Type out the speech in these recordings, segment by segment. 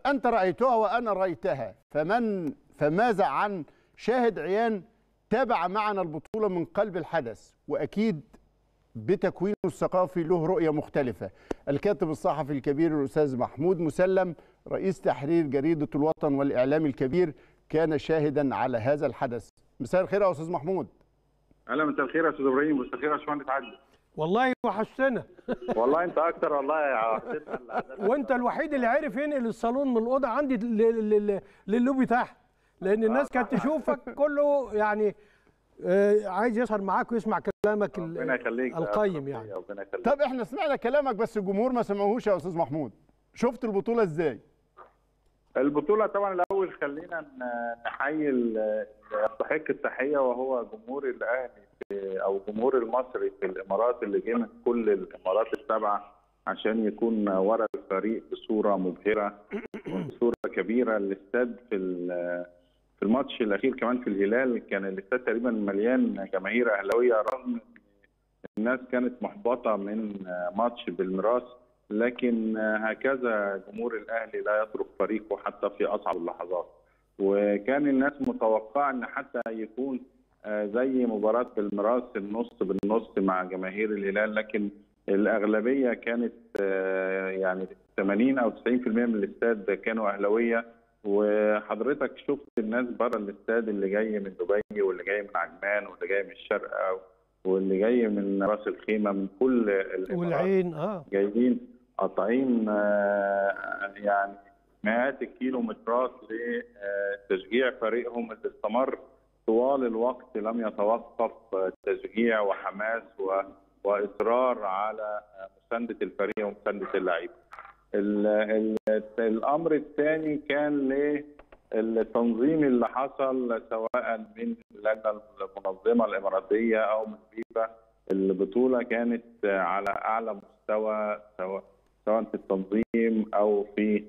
انت رايتها وانا رايتها فمن فماذا عن شاهد عيان تابع معنا البطوله من قلب الحدث واكيد بتكوينه الثقافي له رؤيه مختلفه الكاتب الصحفي الكبير الاستاذ محمود مسلم رئيس تحرير جريده الوطن والاعلام الكبير كان شاهدا على هذا الحدث مساء الخير يا استاذ محمود اهلا مساء الخير يا استاذ ابراهيم مساء الخير يا باشمهندس عادل والله وحشتنا والله انت اكتر والله يا وانت الوحيد اللي عرف ينقل الصالون من الاوضه عندي لل- لل- للوبي تحت لان الناس كانت تشوفك كله يعني آه، عايز يسهر معاك ويسمع كلامك ال- ربنا يخليك القيم يعني ربنا يخليك طب احنا سمعنا كلامك بس الجمهور ما سمعوهوش يا استاذ محمود شفت البطوله ازاي البطولة طبعا الأول خلينا ن- نحيي ال- اللي يستحق التحية وهو جمهور الأهلي في- أو جمهور المصري في الإمارات اللي جه من كل الإمارات السبعة عشان يكون ورا الفريق بصورة مبهرة وبصورة كبيرة الاستاد في ال- في الماتش الأخير كمان في الهلال كان الاستاد تقريبا مليان جماهير أهلاوية رغم الناس كانت محبطة من ماتش بالميراث لكن هكذا جمهور الاهلي لا يترك فريقه حتى في اصعب اللحظات وكان الناس متوقعه ان حتى يكون آه، زي مباراه بالميراث النص بالنص مع جماهير الهلال لكن الاغلبيه كانت آه، يعني 80 او 90% من الاستاد كانوا اهلاويه وحضرتك شفت الناس بره الاستاد اللي جاي من دبي واللي جاي من عجمان واللي جاي من الشارقه واللي جاي من راس الخيمه من كل الإمارات. والعين اه جايبين قاطعين آه، يعني مئات الكيلومترات لتشجيع فريقهم اللي استمر طوال الوقت لم يتوقف آه، تشجيع وحماس و- واصرار على آه، مسانده الفريق ومسانده اللعيبه. ال- ال- الامر الثاني كان للتنظيم اللي حصل سواء من اللجنه المنظمه الاماراتيه او من فيفا البطوله كانت على اعلى مستوى سواء سواء في التنظيم او في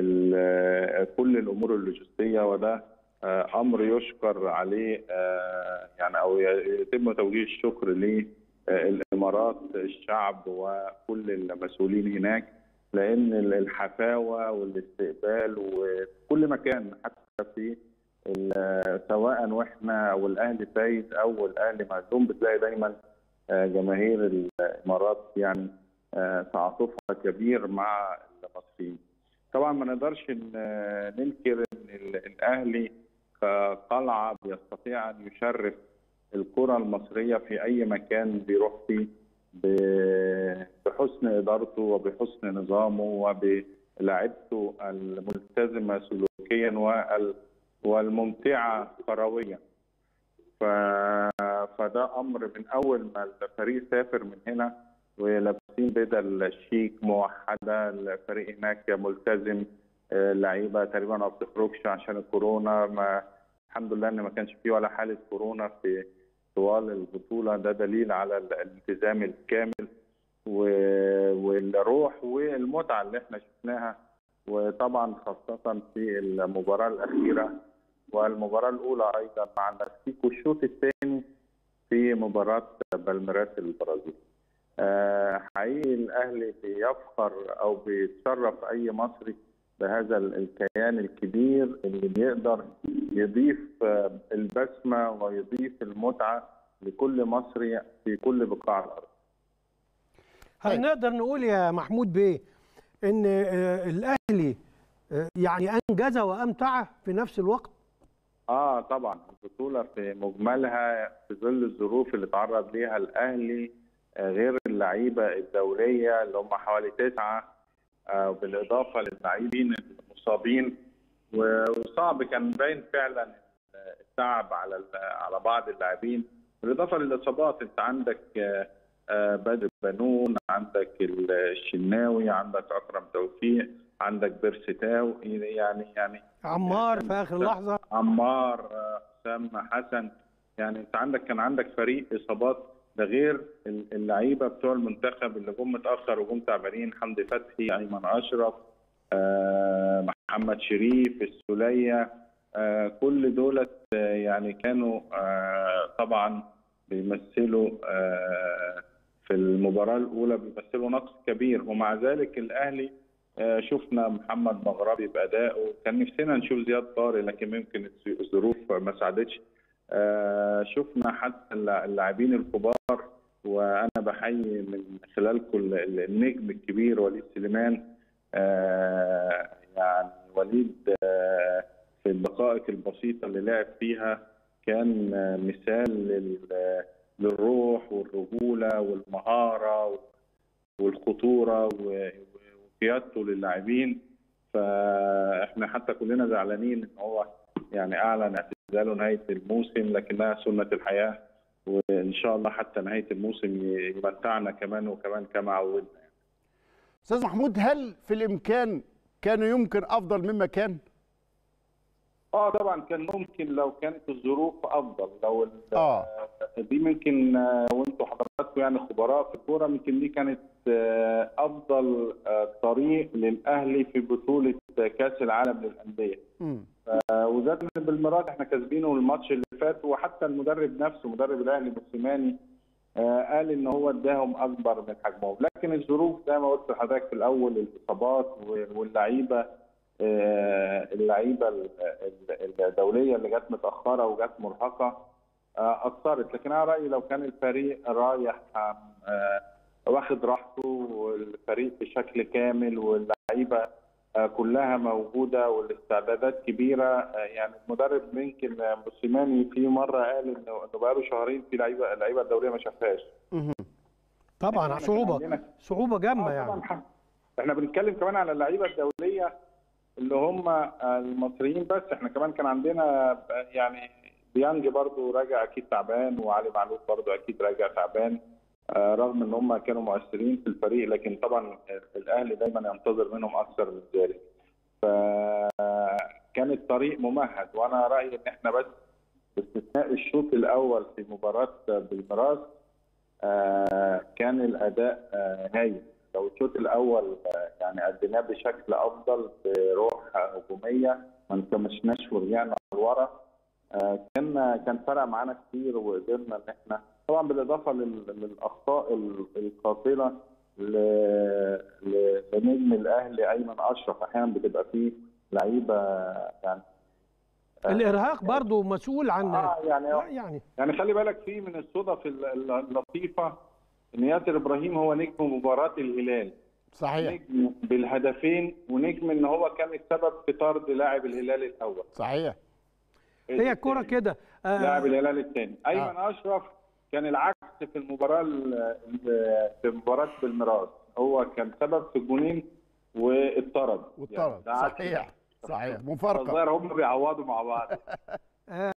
ال- كل الامور اللوجستيه وده آه، امر يشكر عليه آه، يعني او يتم توجيه الشكر للامارات الشعب وكل المسؤولين هناك لان الحفاوه والاستقبال وكل مكان حتى في ال- سواء واحنا او الاهلي فايز او الاهلي مهزوم بتلاقي دايما آه، جماهير الامارات يعني آه، تعاطفها كبير مع المصريين. طبعا ما نقدرش ن- ننكر ان ال- الاهلي كقلعه بيستطيع ان يشرف الكره المصريه في اي مكان بيروح فيه ب- بحسن ادارته وبحسن نظامه وبلاعبته الملتزمه سلوكيا وال- والممتعه كرويا. ف... فده امر من اول ما الفريق سافر من هنا ولابسين بدل شيك موحده الفريق هناك ملتزم آه، اللعيبه تقريبا ما بتخرجش عشان الكورونا ما الحمد لله ان ما كانش فيه ولا حاله كورونا في طوال البطوله ده دليل على ال- الالتزام الكامل و- والروح والمتعه اللي احنا شفناها وطبعا خاصه في المباراه الاخيره والمباراه الاولى ايضا مع المكسيك والشوط الثاني في مباراه بالميراس البرازيل. آه، حقيقي الاهلي بيفخر او بيتشرف اي مصري بهذا ال- الكيان الكبير اللي بيقدر يضيف آه، البسمه ويضيف المتعه لكل مصري في كل بقاع الارض. هل طيب. نقدر نقول يا محمود بيه ان آه، الاهلي آه، يعني انجز وامتع في نفس الوقت اه طبعا البطوله في مجملها في ظل الظروف اللي تعرض ليها الاهلي آه، غير اللعيبه الدوليه اللي هم حوالي تسعه آه، بالاضافه للاعبين المصابين و- وصعب كان باين فعلا التعب على ال- على بعض اللاعبين بالاضافه للاصابات انت عندك آه، آه، بدر بنون عندك الشناوي عندك اكرم توفيق عندك بيرستاو يعني يعني عمار في اخر لحظه عمار آه، حسام حسن يعني انت عندك كان عندك فريق اصابات ده غير ال- اللعيبه بتوع المنتخب اللي جم متاخر وجم تعبانين حمدي فتحي ايمن اشرف آه، محمد شريف السوليه آه، كل دولت آه، يعني كانوا آه، طبعا بيمثلوا آه، في المباراه الاولى بيمثلوا نقص كبير ومع ذلك الاهلي آه، شفنا محمد مغربي بادائه كان نفسنا نشوف زياد طارق لكن ممكن الظروف ما ساعدتش آه، شفنا حتى اللا- اللاعبين الكبار وانا بحيي من خلالكم ال- ال- النجم الكبير وليد سليمان آه، يعني وليد آه، في الدقائق البسيطه اللي لعب فيها كان آه، مثال لل- للروح والرجوله والمهاره والخطوره و- وقيادته للاعبين فاحنا حتى كلنا زعلانين ان هو يعني اعلن اعتزاله نهايه الموسم لكنها سنه الحياه وان شاء الله حتى نهايه الموسم يمتعنا كمان وكمان كما عودنا استاذ محمود هل في الامكان كان يمكن افضل مما كان اه طبعا كان ممكن لو كانت الظروف افضل لو ال- اه دي ممكن آه، وانتوا حضراتكم يعني خبراء في الكوره ممكن دي كانت آه، افضل آه، طريق للاهلي في بطوله كاس العالم للانديه مم. آه، وزاد من بالمرات احنا كاسبينه الماتش اللي فات وحتى المدرب نفسه مدرب الاهلي موسيماني آه، قال ان هو اداهم اكبر من حجمهم لكن الظروف زي ما قلت لحضرتك في الاول الاصابات و- واللعيبه آه، اللعيبه ال- ال- الدوليه اللي جت متاخره وجت مرهقه آه، اثرت لكن انا رايي لو كان الفريق رايح آه، واخد راحته والفريق بشكل كامل واللعيبه آه، كلها موجوده والاستعدادات كبيره آه، يعني المدرب يمكن آه، موسيماني في مره قال انه انه بقاله شهرين في لعيبه اللعيبه الدوليه ما شافهاش مهم. طبعا إحنا كان صعوبه عندنا- صعوبه جامه آه يعني طبعا حق. احنا بنتكلم كمان على اللعيبه الدوليه اللي هم آه، المصريين بس احنا كمان كان عندنا آه، يعني ديانج برضو راجع اكيد تعبان وعلي معلول برضو اكيد راجع تعبان آه، رغم ان هم كانوا مؤثرين في الفريق لكن طبعا الاهلي دايما ينتظر منهم اكثر من ذلك فكان الطريق ممهد وانا رايي ان احنا بس باستثناء الشوط الاول في مباراه بالميراث آه، كان الاداء آه، هايل لو الشوط الاول آه، يعني اديناه بشكل افضل بروح هجوميه ما انكمشناش ورجعنا لورا آه، كان كان فرق معانا كتير وقدرنا ان احنا طبعا بالاضافه لل- للاخطاء ال- القاتله ل- ل- لنجم الاهلي ايمن اشرف احيانا بتبقى فيه لعيبه يعني الارهاق برضو مسؤول عن اه يعني لا يعني يعني خلي بالك في من الصدف ال- ال- اللطيفه ان ياسر ابراهيم هو نجم مباراه الهلال صحيح نجم بالهدفين ونجم ان هو كان السبب في طرد لاعب الهلال الاول صحيح هي الكوره كده آه، لاعب الهلال الثاني ايمن اشرف كان العكس في المباراه ال- ال- في مباراه بالميراث هو كان سبب في الجونين واتطرد والطرد ده عكس صحيح ده. صحيح مفارقه الظاهر هم بيعوضوا مع بعض